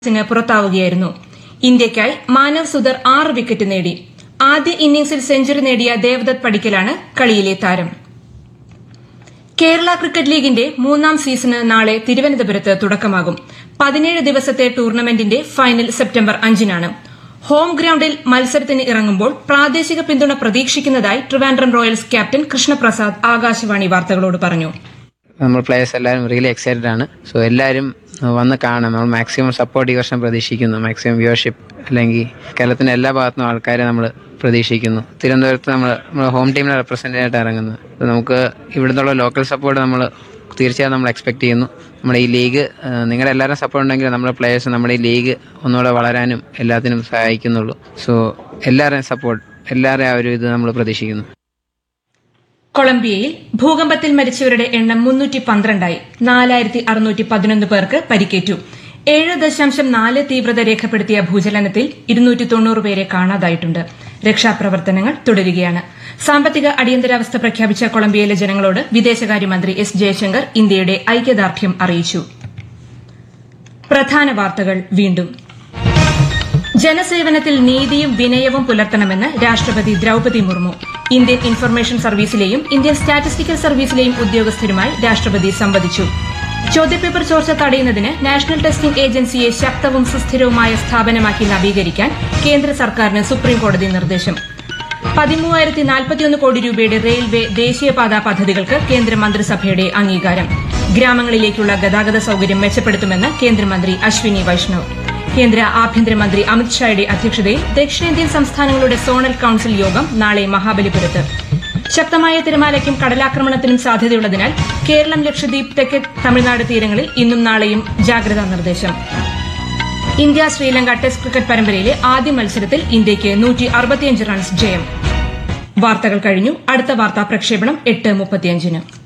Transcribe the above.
സിംഗ് പുറത്താവുകയായിരുന്നു ഇന്ത്യയ്ക്കായി മാനവ് സുധർ ആറ് വിക്കറ്റ് നേടി ആദ്യ ഇന്നിംഗ്സിൽ സെഞ്ചുറി നേടിയ ദേവദത്ത് പടിക്കലാണ് കളിയിലെ താരം കേരള ക്രിക്കറ്റ് ലീഗിന്റെ മൂന്നാം സീസണ് നാളെ തിരുവനന്തപുരത്ത് തുടക്കമാകും പതിനേഴ് ദിവസത്തെ ടൂർണമെന്റിന്റെ ഫൈനൽ സെപ്റ്റംബർ അഞ്ചിനാണ് ഹോം ഗ്രൌണ്ടിൽ മത്സരത്തിന് ഇറങ്ങുമ്പോൾ പ്രാദേശിക പിന്തുണ പ്രതീക്ഷിക്കുന്നതായി ട്രിവാൻഡ്രം റോയൽസ് ക്യാപ്റ്റൻ കൃഷ്ണപ്രസാദ് ആകാശവാണി വാർത്തകളോട് പറഞ്ഞു നമ്മൾ പ്ലേയേഴ്സ് എല്ലാവരും റിയലി എക്സൈറ്റഡ് ആണ് സോ എല്ലാവരും വന്ന് കാണാം നമ്മൾ മാക്സിമം സപ്പോർട്ട് ഈ വർഷം പ്രതീക്ഷിക്കുന്നു മാക്സിമം വ്യൂവർഷിപ്പ് അല്ലെങ്കിൽ കേരളത്തിന്റെ എല്ലാ ഭാഗത്തുനിന്നും ആൾക്കാരെ നമ്മൾ പ്രതീക്ഷിക്കുന്നു തിരുവനന്തപുരത്ത് നമ്മൾ നമ്മൾ ഹോം ടീമിനെ റെപ്രസെൻ്റ് ആയിട്ട് ഇറങ്ങുന്നത് അപ്പോൾ നമുക്ക് ഇവിടുന്നുള്ള ലോക്കൽ സപ്പോർട്ട് നമ്മൾ തീർച്ചയായും നമ്മൾ എക്സ്പെക്ട് ചെയ്യുന്നു നമ്മുടെ ഈ ലീഗ് നിങ്ങളുടെ എല്ലാവരും സപ്പോർട്ട് ഉണ്ടെങ്കിൽ നമ്മുടെ പ്ലേയേഴ്സ് നമ്മുടെ ഈ ലീഗ് ഒന്നുകൂടെ വളരാനും എല്ലാത്തിനും സഹായിക്കുന്നുള്ളൂ സോ എല്ലാവരുടെയും സപ്പോർട്ട് എല്ലാവരുടെയും ആ ഒരു ഇത് നമ്മൾ പ്രതീക്ഷിക്കുന്നു കൊളംബിയയിൽ ഭൂകമ്പത്തിൽ മരിച്ചവരുടെ എണ്ണം മുന്നൂറ്റി പന്ത്രണ്ടായി നാലായിരത്തി അറുന്നൂറ്റി പതിനൊന്ന് പേർക്ക് പരിക്കേറ്റു ഏഴ് ദശാംശം നാല് തീവ്രത രേഖപ്പെടുത്തിയ ഭൂചലനത്തിൽ ഇരുന്നൂറ്റി തൊണ്ണൂറ് പേരെ കാണാതായിട്ടുണ്ട് രക്ഷാപ്രവർത്തനങ്ങൾ തുടരുകയാണ് സാമ്പത്തിക അടിയന്തരാവസ്ഥ പ്രഖ്യാപിച്ച കൊളംബിയയിലെ ജനങ്ങളോട് വിദേശകാര്യമന്ത്രി എസ് ജയശങ്കർ ഇന്ത്യയുടെ ഐക്യദാർഢ്യം അറിയിച്ചു പ്രധാന വാർത്തകൾ വീണ്ടും ജനസേവനത്തിൽ നീതിയും വിനയവും പുലർത്തണമെന്ന് രാഷ്ട്രപതി ദ്രൌപതി മുർമു ഇന്ത്യൻ ഇൻഫർമേഷൻ സർവീസിലെയും ഇന്ത്യൻ സ്റ്റാറ്റിസ്റ്റിക്കൽ സർവീസിലെയും ഉദ്യോഗസ്ഥരുമായി രാഷ്ട്രപതി സംവദിച്ചു ചോദ്യപേപ്പർ ചോർച്ച തടയുന്നതിന് നാഷണൽ ടെസ്റ്റിംഗ് ഏജൻസിയെ ശക്തവും സുസ്ഥിരവുമായ സ്ഥാപനമാക്കി നവീകരിക്കാൻ കേന്ദ്ര സർക്കാരിന് സുപ്രീംകോടതി നിർദ്ദേശം പതിമൂവായിരത്തി നാൽപ്പത്തിയൊന്ന് കോടി രൂപയുടെ റെയിൽവേ ദേശീയപാതാ പദ്ധതികൾക്ക് കേന്ദ്ര മന്ത്രിസഭയുടെ അംഗീകാരം ഗ്രാമങ്ങളിലേക്കുള്ള ഗതാഗത സൌകര്യം മെച്ചപ്പെടുത്തുമെന്ന് കേന്ദ്രമന്ത്രി അശ്വിനി വൈഷ്ണവ് കേന്ദ്ര ആഭ്യന്തരമന്ത്രി അമിത്ഷായുടെ അധ്യക്ഷതയിൽ ദക്ഷിണേന്ത്യൻ സംസ്ഥാനങ്ങളുടെ സോണൽ കൌൺസിൽ യോഗം നാളെ മഹാബലിപുരത്ത് ശക്തമായ തിരമാലയ്ക്കും കടലാക്രമണത്തിനും സാധ്യതയുള്ളതിനാൽ കേരളം ലക്ഷദ്വീപ് തെക്കേ തമിഴ്നാട് തീരങ്ങളിൽ ഇന്നും നാളെയും ജാഗ്രതാ നിർദ്ദേശം ഇന്ത്യ ശ്രീലങ്ക ടെസ്റ്റ് ക്രിക്കറ്റ് പരമ്പരയിലെ ആദ്യ മത്സരത്തിൽ ഇന്ത്യയ്ക്ക് നൂറ്റി അറുപത്തിയഞ്ച് റൺസ് ജയം വാർത്തകൾ കഴിഞ്ഞു അടുത്ത വാർത്താ പ്രക്ഷേപണം എട്ട് മുപ്പത്തിയഞ്ചിന്